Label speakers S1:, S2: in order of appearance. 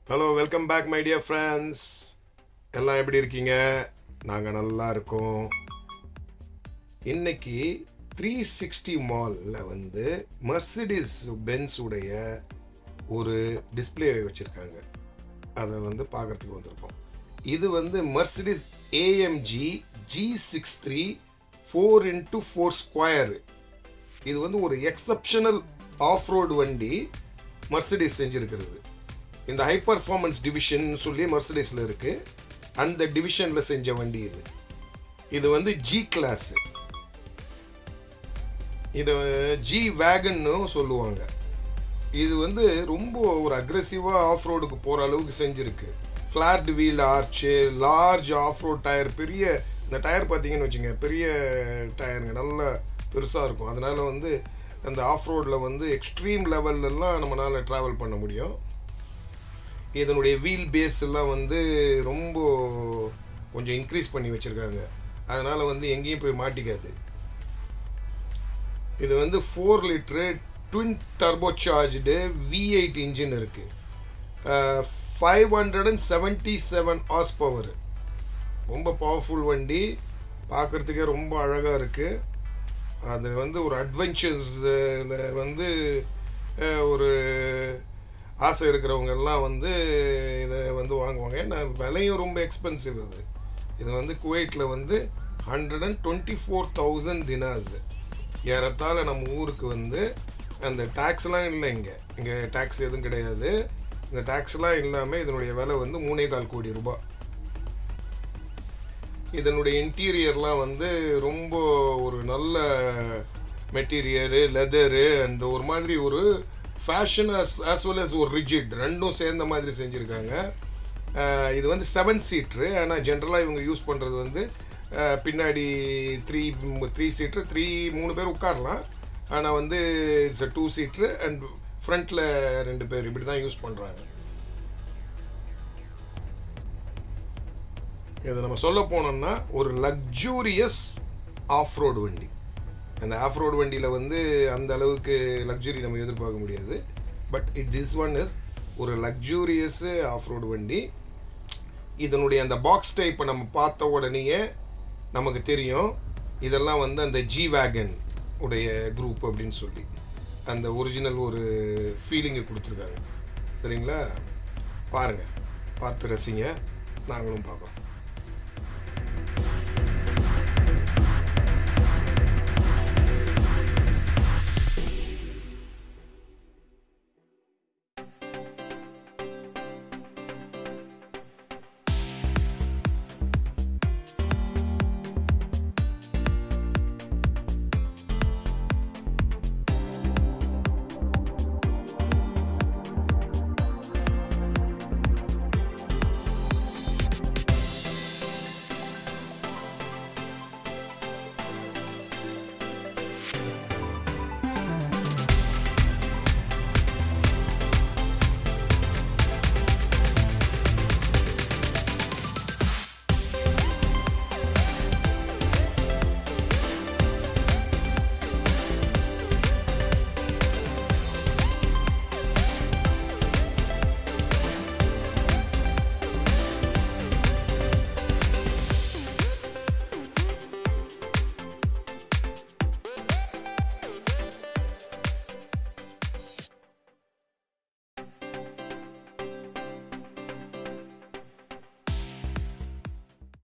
S1: hello welcome back my dear friends எல்லாம் எப்படி இருக்கீங்க நாங்கள் நல்லா இருக்கோம் இன்னைக்கு த்ரீ சிக்ஸ்டி மாலில் வந்து மர்சிடிஸ் பென்ஸ் உடைய ஒரு டிஸ்பிளே வச்சுருக்காங்க அதை வந்து பார்க்குறதுக்கு வந்திருக்கோம் இது வந்து Mercedes AMG G six three four into four square இது வந்து ஒரு எக்ஸப்ஷனல் ஆஃப் ரோடு வண்டி மர்சிடிஸ் செஞ்சுருக்கிறது இந்த ஹை பர்ஃபார்மன்ஸ் டிவிஷன் சொல்லி மர்சிடிஸில் இருக்குது அந்த டிவிஷனில் செஞ்ச வண்டி இது இது வந்து ஜி கிளாஸ் இது ஜி வேகன்னு சொல்லுவாங்க இது வந்து ரொம்ப ஒரு அக்ரெசிவாக ஆஃப் ரோடுக்கு போகிற அளவுக்கு செஞ்சுருக்கு flat wheel arch large off road tyre பெரிய இந்த டயர் பார்த்தீங்கன்னு வச்சுங்க பெரிய டயருங்க நல்ல பெருசாக இருக்கும் அதனால் வந்து அந்த ஆஃப் ரோடில் வந்து எக்ஸ்ட்ரீம் லெவல்லலாம் நம்மளால் ட்ராவல் பண்ண முடியும் இதனுடைய வீல் பேஸ் எல்லாம் வந்து ரொம்ப கொஞ்சம் இன்க்ரீஸ் பண்ணி வச்சுருக்காங்க அதனால் வந்து எங்கேயும் போய் மாட்டிக்காது இது வந்து four litre twin turbocharged V eight engine இருக்குது five hundred and seventy seven horsepower ரொம்ப பவர்ஃபுல் வண்டி பார்க்குறதுக்கே ரொம்ப அழகாக இருக்குது அது வந்து ஒரு அட்வென்ச்சர்ஸில் வந்து அஹ், ஒரு ஆசை இருக்கிறவங்க எல்லாம் வந்து இதை வந்து வாங்குவாங்க ஏன்னா விலையும் ரொம்ப எக்ஸ்பென்சிவ் இது இது வந்து குவைட்டில் வந்து hundred and twenty four thousand dinars ஏறத்தாழ நம்ம ஊருக்கு வந்து அந்த டேக்ஸ்லாம் இல்லை இங்கே இங்கே டேக்ஸ் எதுவும் கிடையாது இந்த டேக்ஸ்லாம் இல்லாமல் இதனுடைய விலை வந்து மூணே கால் கோடி ரூபாய் இதனுடைய இன்டீரியர்லாம் வந்து ரொம்ப ஒரு நல்ல மெட்டீரியரு லெதரு அந்த ஒரு மாதிரி ஒரு fashion as as well as ஒரு ரிஜிட் ரெண்டும் சேர்ந்த மாதிரி செஞ்சுருக்காங்க அஹ் இது வந்து செவன் சீட்ரு ஆனால் ஜென்ரலாக இவங்க யூஸ் பண்ணுறது வந்து அஹ் பின்னாடி த்ரீ த்ரீ சீட்ரு த்ரீ மூணு பேர் உட்காரலாம் ஆனால் வந்து it's a two seater and ஃப்ரண்ட்டில் ரெண்டு பேர் இப்படி தான் யூஸ் பண்ணுறாங்க இதை நம்ம சொல்ல போனோம்னா ஒரு லக்ஸூரியஸ் ஆஃப் ரோடு வண்டி அந்த ஆஃப் ரோடு வண்டியில் வந்து அந்த அளவுக்கு லக்ஸுரி நம்ம எதிர்பார்க்க முடியாது but it this one is ஒரு லக்ஸூரியஸ் ஆஃப் ரோடு வண்டி இதனுடைய அந்த பாக்ஸ் டைப்பை நம்ம பார்த்த உடனேயே நமக்கு தெரியும் இதெல்லாம் வந்து அந்த ஜி வேகன் உடைய குரூப் அப்படின்னு சொல்லி அந்த ஒரிஜினல் ஒரு ஃபீலிங்கை கொடுத்துருக்காங்க சரிங்களா பாருங்கள் பார்த்து ரசிங்க நாங்களும் பார்க்குறோம்